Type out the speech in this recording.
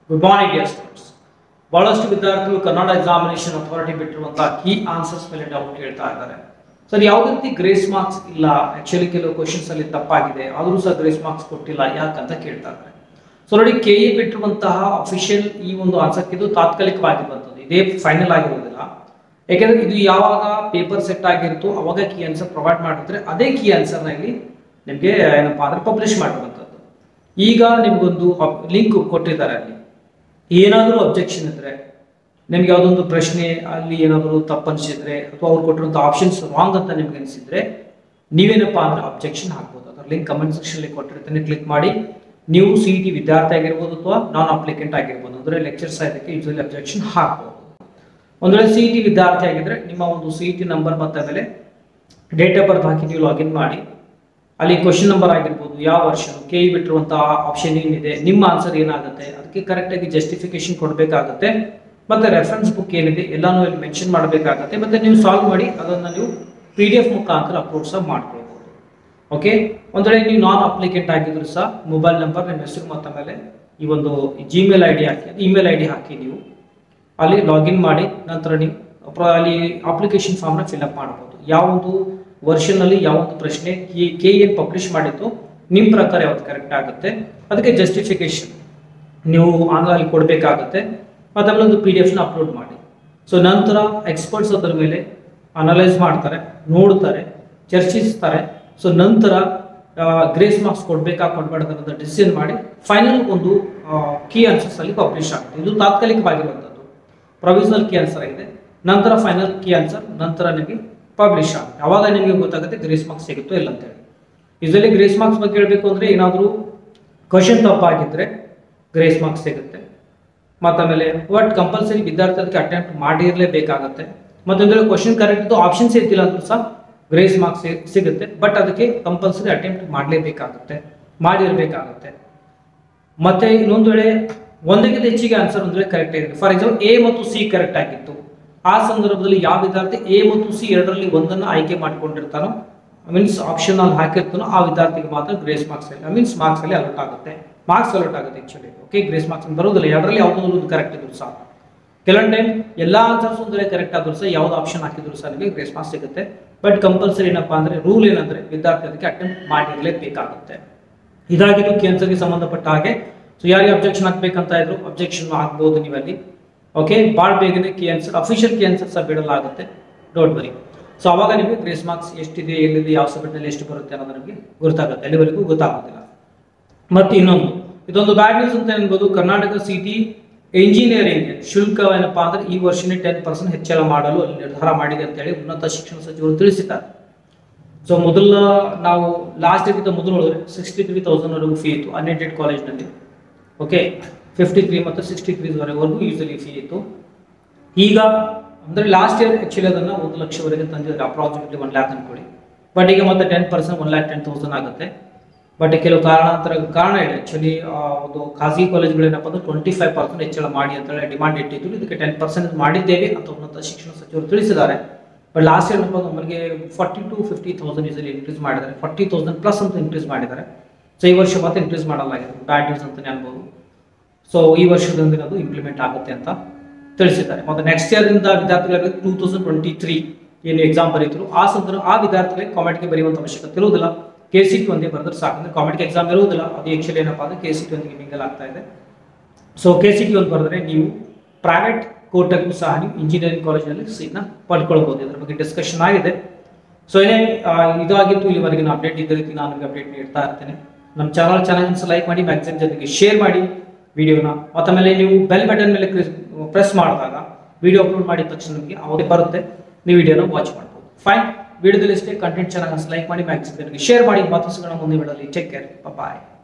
good morning dear students ಬಹಳಷ್ಟು ವಿದ್ಯಾರ್ಥಿಗಳು Kannada examination authority ಬಿಟ್ಟಿರುವಂತಹ ಕೀ ಆನ್ಸರ್ಸ್ ಮೇಲೆ ಡೌಟ್ ಕೇಳ್ತಾ ಇದ್ದಾರೆ ಸರ್ ಯಾವುದೇ ರೀತಿ ಗ್ರೇಸ್ ಮಾರ್ಕ್ಸ್ ಇಲ್ಲ ಆಕ್ಚುಲಿ ಕೆಲವು ಕ್ವಶನ್ಸ್ ಅಲ್ಲಿ ತಪ್ಪಾಗಿದೆ ಆದರೂ ಸಹ ಗ್ರೇಸ್ ಮಾರ್ಕ್ಸ್ ಕೊಟ್ಟಿಲ್ಲ ಯಾಕಂತ ಕೇಳ್ತಾ ಇದ್ದಾರೆ ಸೊ ನೋಡಿ ಕೆ ಎ ಬಿಟ್ಟಿರುವಂತಹ ಅಫಿಷಿಯಲ್ ಈ ಒಂದು ಆನ್ಸರ್ ಇದು ತಾತ್ಕಾಲಿಕವಾಗಿ ಬಂದದ್ದು ಇದೇ ಫೈನಲ್ ಆಗಿರೋದಿಲ್ಲ ಯಾಕೆಂದ್ರೆ ಇದು ಯಾವಾಗ ಪೇಪರ್ ಸೆಟ್ ಆಗಿರುತ್ತೋ ಅವಾಗ ಕೀ ಆನ್ಸರ್ ಪ್ರೊವೈಡ್ ಮಾಡಿದ್ರೆ ಅದೇ ಕೀ ಆನ್ಸರ್ನ ಇಲ್ಲಿ ನಿಮಗೆ ಏನಪ್ಪಾ ಅಂದ್ರೆ ಪಬ್ಲಿಷ್ ಮಾಡಿರುವಂಥದ್ದು ಈಗ ನಿಮಗೊಂದು ಲಿಂಕ್ ಕೊಟ್ಟಿದ್ದಾರೆ ಅಲ್ಲಿ ಏನಾದರೂ ಅಬ್ಜೆಕ್ಷನ್ ಇದ್ರೆ ನಿಮ್ಗೆ ಯಾವುದೊಂದು ಪ್ರಶ್ನೆ ಅಲ್ಲಿ ಏನಾದರೂ ತಪ್ಪು ಅನಿಸಿದ್ರೆ ಅಥವಾ ಅವ್ರು ಕೊಟ್ಟಿರುವಂಥ ಆಪ್ಷನ್ಸ್ ರಾಂಗ್ ಅಂತ ನಿಮ್ಗೆ ಅನಿಸಿದ್ರೆ ನೀವೇನಪ್ಪಾ ಅಂದ್ರೆ ಅಬ್ಜೆಕ್ಷನ್ ಹಾಕ್ಬೋದು ಅದರ ಲಿಂಕ್ ಕಮೆಂಟ್ ಸೆಕ್ಷನ್ ಕೊಟ್ಟಿರ್ತಾನೆ ಕ್ಲಿಕ್ ಮಾಡಿ ನೀವು ಸಿ ಟಿ ವಿದ್ಯಾರ್ಥಿ ಆಗಿರ್ಬೋದು ಅಥವಾ ನಾನ್ ಅಪ್ಲಿಕೆಂಟ್ ಆಗಿರ್ಬೋದು ಅಂದ್ರೆ ಲೆಕ್ಚರ್ಸ್ ಇದಕ್ಕೆ ಯೂಸಲಿ ಅಬ್ಜೆಕ್ಷನ್ ಹಾಕ್ಬೋದು ಒಂದು ವೇಳೆ ಸಿ ಟಿ ವಿದ್ಯಾರ್ಥಿ ಆಗಿದ್ರೆ ನಿಮ್ಮ ಒಂದು ಸಿ ಟಿ ನಂಬರ್ ಮತ್ತೆ ಮೇಲೆ ಡೇಟ್ ಆಫ್ ಬರ್ತ್ ಹಾಕಿ ನೀವು ಲಾಗಿನ್ ಮಾಡಿ ಅಲ್ಲಿ ಕ್ವಶನ್ ನಂಬರ್ ಆಗಿರ್ಬೋದು ಯಾವ ವರ್ಷ ಕೆ ಇ ಬಿಟ್ಟಿರುವಂತಹ ಆಪ್ಷನ್ ಏನಿದೆ ನಿಮ್ಮ ಆನ್ಸರ್ ಏನಾಗುತ್ತೆ ಅದಕ್ಕೆ ಕರೆಕ್ಟಾಗಿ ಜಸ್ಟಿಫಿಕೇಶನ್ ಕೊಡಬೇಕಾಗುತ್ತೆ ಮತ್ತೆ ರೆಫರೆನ್ಸ್ ಬುಕ್ ಏನಿದೆ ಎಲ್ಲಾನು ಇಲ್ಲಿ ಮೆನ್ಷನ್ ಮಾಡಬೇಕಾಗುತ್ತೆ ಮತ್ತೆ ನೀವು ಸಾಲ್ವ್ ಮಾಡಿ ಅದನ್ನು ನೀವು ಪಿ ಡಿ ಎಫ್ ಮುಖಾಂತರ ಅಪ್ಲೋಡ್ ಸಹ ಮಾಡ್ಕೊಳ್ಬೋದು ಓಕೆ ಒಂದ್ ವೇಳೆ ನೀವು ನಾನ್ ಅಪ್ಲಿಕೆಂಟ್ ಆಗಿದ್ರು ಸಹ ಮೊಬೈಲ್ ನಂಬರ್ ನಿಮ್ಮ ಹೆಸರು ಮತ್ತೆ ಮೇಲೆ ಈ ಒಂದು ಜಿಮೇಲ್ ಐ ಡಿ ಹಾಕಿ ಇಮೇಲ್ ಐ ಡಿ ಹಾಕಿ ನೀವು ಅಲ್ಲಿ ಲಾಗಿನ್ ಮಾಡಿ ನಂತರ ನೀವು ಅಪ್ರ- ಅಲ್ಲಿ ಅಪ್ಲಿಕೇಶನ್ ಫಾರ್ಮ್ನ ಫಿಲ್ಅಪ್ ಮಾಡ್ಬೋದು ಯಾವೊಂದು ವರ್ಷನಲ್ಲಿ ಯಾವೊಂದು ಪ್ರಶ್ನೆ ಈ ಕೆ ಏನು ಪಬ್ಲಿಷ್ ಮಾಡಿತ್ತು ನಿಮ್ಮ ಪ್ರಕಾರ ಯಾವ್ದು ಕರೆಕ್ಟ್ ಆಗುತ್ತೆ ಅದಕ್ಕೆ ಜಸ್ಟಿಫಿಕೇಶನ್ ನೀವು ಆನ್ಲೈನ್ ಕೊಡಬೇಕಾಗುತ್ತೆ ಮತ್ತು ಆಮೇಲೆ ಒಂದು ಪಿ ಡಿ ಎಫ್ನ ಅಪ್ಲೋಡ್ ಮಾಡಿ ಸೊ ನಂತರ ಎಕ್ಸ್ಪರ್ಟ್ಸ್ ಅದರ ಮೇಲೆ ಅನಲೈಸ್ ಮಾಡ್ತಾರೆ ನೋಡ್ತಾರೆ ಚರ್ಚಿಸ್ತಾರೆ ಸೊ ನಂತರ ಗ್ರೇಸ್ ಮಾರ್ಕ್ಸ್ ಕೊಡಬೇಕಾ ಕೊಡಬಾರ್ದು ಅನ್ನೋದು ಡಿಸಿಷನ್ ಮಾಡಿ ಫೈನಲ್ ಒಂದು ಕೀ ಆನ್ಸರ್ಸ್ ಅಲ್ಲಿ ಪಬ್ಲಿಷ್ ಆಗುತ್ತೆ ಇದು ತಾತ್ಕಾಲಿಕವಾಗಿರುವಂಥದ್ದು ಪ್ರೊವಿಷನಲ್ ಕೀ ಆನ್ಸರ್ ಆಗಿದೆ ನಂತರ ಫೈನಲ್ ಕೀ ಆನ್ಸರ್ ನಂತರ ನಿಮಗೆ ಪಬ್ಲಿಷ್ ಆಗುತ್ತೆ ಅವಾಗ ನಿಮಗೆ ಗೊತ್ತಾಗುತ್ತೆ ಗ್ರೇಸ್ ಮಾರ್ಕ್ಸ್ ಸಿಗುತ್ತೋ ಇಲ್ಲ ಅಂತೇಳಿ ಯೂಸಲಿ ಗ್ರೇಸ್ ಮಾರ್ಕ್ಸ್ ಬಗ್ಗೆ ಹೇಳಬೇಕು ಅಂದರೆ ಏನಾದರೂ ಕ್ವಶನ್ ತಪ್ಪಾಗಿದ್ದರೆ ಗ್ರೇಸ್ ಮಾರ್ಕ್ಸ್ ಸಿಗುತ್ತೆ ಮತ್ತು ಆಮೇಲೆ ಬಟ್ ಕಂಪಲ್ಸರಿ ವಿದ್ಯಾರ್ಥಿ ಅದಕ್ಕೆ ಅಟೆಂಪ್ಟ್ ಮಾಡಿರಲೇಬೇಕಾಗತ್ತೆ ಮತ್ತೊಂದು ಕ್ವಶನ್ ಕರೆಕ್ಟ್ ಇದ್ದು ಆಪ್ಷನ್ಸ್ ಇರ್ತಿಲ್ಲ ಅಂದ್ರೂ ಸಹ ಗ್ರೇಸ್ ಮಾರ್ಕ್ಸ್ ಸಿಗುತ್ತೆ ಬಟ್ ಅದಕ್ಕೆ ಕಂಪಲ್ಸರಿ ಅಟೆಂಪ್ಟ್ ಮಾಡಲೇಬೇಕಾಗುತ್ತೆ ಮಾಡಿರಬೇಕಾಗುತ್ತೆ ಮತ್ತೆ ಇನ್ನೊಂದು ವೇಳೆ ಒಂದಕ್ಕಿಂತ ಹೆಚ್ಚಿಗೆ ಆನ್ಸರ್ ಒಂದು ವೇಳೆ ಕರೆಕ್ಟ್ ಆಗಿದೆ ಫಾರ್ ಎಕ್ಸಾಂಪಲ್ ಎ ಮತ್ತು ಸಿ ಕರೆಕ್ಟ್ ಆಗಿತ್ತು ಆ ಸಂದರ್ಭದಲ್ಲಿ ಯಾವ ವಿದ್ಯಾರ್ಥಿ ಎ ಮತ್ತು ಸಿ ಎರಡರಲ್ಲಿ ಒಂದನ್ನು ಆಯ್ಕೆ ಮಾಡಿಕೊಂಡಿರ್ತಾನೋ ಮೀನ್ಸ್ ಆಪ್ಷನ್ ಅಲ್ಲಿ ಹಾಕಿರ್ತಾನೋ ಆ ವಿದ್ಯಾರ್ಥಿಗೆ ಮಾತ್ರ ಗ್ರೇಸ್ ಮಾರ್ಕ್ಸ್ ಅಲ್ಲಿ ಮೀನ್ಸ್ ಮಾರ್ಕ್ಸ್ ಅಲ್ಲಿ ಅಲರ್ಟ್ ಆಗುತ್ತೆ ಮಾರ್ಕ್ಸ್ ಅಲರ್ಟ್ ಆಗುತ್ತೆ ಆಕ್ಚುಲಿ ಓಕೆ ಗ್ರೇಸ್ ಮಾರ್ಕ್ಸ್ ಬರೋದಿಲ್ಲ ಎರಡರಲ್ಲಿ ಯಾವುದಾದ್ರು ಒಂದು ಕರೆಕ್ಟ್ ಇದ್ರು ಸಹ ಕೆಲವೊಂದು ಟೈಮ್ ಎಲ್ಲ ಆನ್ಸರ್ಸ್ ಒಂದು ಕರೆಕ್ಟ್ ಆದ್ರೂ ಸಹ ಯಾವ್ದು ಆಪ್ಷನ್ ಹಾಕಿದ್ರು ಸಹ ನಿಮಗೆ ಗ್ರೇಸ್ ಮಾರ್ಕ್ಸ್ ಸಿಗುತ್ತೆ ಬಟ್ ಕಂಪಲ್ಸರಿ ಏನಪ್ಪಾ ಅಂದ್ರೆ ರೂಲ್ ಏನಂದ್ರೆ ವಿದ್ಯಾರ್ಥಿ ಅದಕ್ಕೆ ಅಟೆಂಪ್ಟ್ ಮಾಡಿರಲೇಬೇಕಾಗುತ್ತೆ ಇದಾಗಿದ್ದು ಕ್ಯಾನ್ಸರ್ಗೆ ಸಂಬಂಧಪಟ್ಟ ಹಾಗೆ ಸೊ ಯಾರಿಗೆ ಅಬ್ಜೆಕ್ಷನ್ ಹಾಕ್ಬೇಕಂತ ಇದ್ರು ಅಬ್ಜೆಕ್ಷನ್ ಹಾಕ್ಬೋದು ನೀವಲ್ಲಿ ಓಕೆ ಭಾಳ ಬೇಗನೆ ಕ್ಯಾನ್ಸರ್ ಅಫಿಷಿಯಲ್ ಕ್ಯಾನ್ಸರ್ ಸಹ ಬಿಡಲಾಗುತ್ತೆ ಡೋಂಟ್ ವರಿ ಸೊ ಅವಾಗ ನಿಮಗೆ ಗ್ರೇಸ್ ಮಾರ್ಕ್ಸ್ ಎಷ್ಟಿದೆ ಎಲ್ಲಿದೆ ಯಾವ ಸಬ್ಜೆಕ್ಟ್ನಲ್ಲಿ ಎಷ್ಟು ಬರುತ್ತೆ ಅನ್ನೋದು ನಿಮಗೆ ಗೊತ್ತಾಗುತ್ತೆ ಅಲ್ಲಿವರೆಗೂ ಗೊತ್ತಾಗೋದಿಲ್ಲ ಮತ್ತು ಇನ್ನೊಂದು ಇದೊಂದು ಬ್ಯಾಡ್ ನ್ಯೂಸ್ ಅಂತ ಅನ್ಬೋದು ಕರ್ನಾಟಕ ಸಿಟಿ ಇಂಜಿನಿಯರಿಂಗ್ ಶುಲ್ಕ ಏನಪ್ಪಾ ಅಂದ್ರೆ ಈ ವರ್ಷನೇ ಟೆನ್ ಪರ್ಸೆಂಟ್ ಹೆಚ್ಚಳ ಮಾಡಲು ಅಲ್ಲಿ ನಿರ್ಧಾರ ಮಾಡಿದೆ ಅಂತ ಹೇಳಿ ಉನ್ನತ ಶಿಕ್ಷಣ ಸಚಿವರು ತಿಳಿಸಿದ್ದಾರೆ ಸೊ ಮೊದಲ ನಾವು ಲಾಸ್ಟ್ ಇದ್ದ ಮೊದಲು ಸಿಕ್ಸ್ಟಿ ತ್ರೀ ತೌಸಂಡ್ವರೆಗೂ ಫೀ ಇತ್ತು ಅನ್ಎಡೆಡ್ ಕಾಲೇಜ್ನಲ್ಲಿ ಓಕೆ ಫಿಫ್ಟಿ ತ್ರೀ ಮತ್ತು ಸಿಕ್ಸ್ಟಿ ತ್ರೀವರೆಗೂ ಯೂಸಲಿ ಫೀ ಇತ್ತು ಈಗ ಅಂದರೆ ಲಾಸ್ಟ್ ಇಯರ್ ಆ್ಯಕ್ಚುಲಿ ಅದನ್ನು ಒಂದು ಲಕ್ಷವರೆಗೆ ತಂದಿದ್ದಾರೆ ಅಪ್ರಾಕ್ಸಿಮೇಟ್ಲಿ ಒನ್ ಲ್ಯಾಕ್ ಅನ್ಕೊಳ್ಳಿ ಬಟ್ ಈಗ ಮತ್ತೆ ten percent one lakh ten thousand ಆಗುತ್ತೆ ಬಟ್ ಕೆಲವು ಕಾರಣಾಂತರ ಕಾರಣ ಇದೆ ಆ್ಯಕ್ಚುಲಿ ಒಂದು ಖಾಸಗಿ ಕಾಲೇಜ್ಗಳೇನಪ್ಪ ಅಂದ್ರೆ ಟ್ವೆಂಟಿ ಫೈವ್ ಪರ್ಸೆಂಟ್ ಹೆಚ್ಚಳ ಮಾಡಿ ಅಂತ ಹೇಳಿ ಡಿಮಾಂಡ್ ಇಟ್ಟಿದ್ರು ಇದಕ್ಕೆ ಟೆನ್ ಪರ್ಸೆಂಟ್ ಮಾಡಿದ್ದೇವೆ ಅಂತ ಉನ್ನತ ಶಿಕ್ಷಣ ಸಚಿವರು ತಿಳಿಸಿದ್ದಾರೆ ಬಟ್ ಲಾಸ್ಟ್ ಇಯರ್ ಏನಪ್ಪ ನಮಗೆ forty to fifty thousand usually increase ಮಾಡಿದ್ದಾರೆ ಫಾರ್ಟಿ ತೌಸಂಡ್ ಪ್ಲಸ್ ಅಂತ ಇನ್ಕ್ರೀಸ್ ಮಾಡಿದ್ದಾರೆ ಸೊ ಈ ವರ್ಷ ಮತ್ತೆ ಇನ್ಕ್ರೀಸ್ ಮಾಡಲಾಗಿದೆ ಬ್ಯಾಡ್ ನ್ಯೂಸ್ ಅಂತಲೇ ಅನ್ಬೋದು ಸೊ ಈ ವರ್ಷದಿಂದ ಅದು ಇಂಪ್ಲಿಮೆಂಟ್ ಆಗುತ್ತೆ ಅಂತ ತಿಳಿಸಿದ್ದಾರೆ ಮತ್ತು ನೆಕ್ಸ್ಟ್ ಇಯರ್ನಿಂದ ವಿದ್ಯಾರ್ಥಿಗಳಿಗೆ ಟೂ ತೌಸಂಡ್ ಟ್ವೆಂಟಿ ತ್ರೀ ಏನು ಎಕ್ಸಾಮ್ ಬರೀತರು ಆ ಸಂದರ್ಭ ಆ ವಿದ್ಯಾರ್ಥಿಗಳಿಗೆ ಕಾಮೆಂಟ್ಗೆ ಬರೆಯುವಂಥ ಅವಶ್ಯಕತೆ ಇರುವುದಿಲ್ಲ ಕೆ ಸಿ ಟಿ ಒಂದೇ ಬರೆದ್ರೆ ಸಾಕು ಅಂದರೆ ಕಾಮೆಂಟ್ಗೆ ಎಕ್ಸಾಮ್ ಇರುವುದಿಲ್ಲ ಅದು ಆ್ಯಕ್ಚುಲಿ ಏನಪ್ಪ ಅಂದರೆ ಕೆ ಸಿ ಟಿ ಒಂದಿಗೆ ಮಿಂಗಲ್ ಆಗ್ತಾ ಇದೆ ಸೊ ಕೆ ಸಿ ಟಿ ಒಂದು ಬರೆದ್ರೆ ನೀವು ಪ್ರೈವೇಟ್ ಕೋರ್ಟಗೂ ಸಹ ನೀವು ಇಂಜಿನಿಯರಿಂಗ್ ಕಾಲೇಜಿನಲ್ಲಿ ಸೀಟ್ನ ಪಡ್ಕೊಳ್ಬೋದು ಇದ್ರ ಬಗ್ಗೆ ಡಿಸ್ಕಷನ್ ಆಗಿದೆ ಸೊ ಏನೇ ಆ, ಇದಾಗಿತ್ತು ಇಲ್ಲಿವರೆಗಿನ ಅಪ್ಡೇಟ್ ಇದ್ದ ರೀತಿ ನಾನು ನಿಮಗೆ ಅಪ್ಡೇಟ್ ನೀಡ್ತಾ ಇರ್ತೇನೆ ನಮ್ಮ ಚಾನಲ್ ಚಾನಲ್ಸ್ ಲೈಕ್ ಮಾಡಿ ಮ್ಯಾಗ್ಝಿನ್ ಜೊತೆಗೆ ಶೇರ್ ಮಾಡಿ ವಿಡಿಯೋನ ಮತ್ತು ಆಮೇಲೆ ನೀವು ಬೆಲ್ ಬಟನ್ ಮೇಲೆ ಪ್ರೆಸ್ ಮಾಡಿದಾಗ ವಿಡಿಯೋ ಅಪ್ಲೋಡ್ ಮಾಡಿದ ತಕ್ಷಣ ನಿಮಗೆ ಅವಾಗ ಬರುತ್ತೆ ನೀವು ವಿಡಿಯೋನ ವಾಚ್ ಮಾಡ್ಬೋದು ಫೈನ್ ವಿಡಿಯೋದಲ್ಲಿ ಇಷ್ಟೇ ಕಂಟೆಂಟ್ ಚೆನ್ನಾಗಿ ಲೈಕ್ ಮಾಡಿ ಮ್ಯಾಗ್ಝಿನ್ ಜೊತೆಗೆ ಶೇರ್ ಮಾಡಿ ಮಾತು ಸಿಗೋಣ ಮುಂದೆ ವಿಡಿಯೋಲಿ ಟೇಕ್ ಕೇರ್ ಬಾಯ್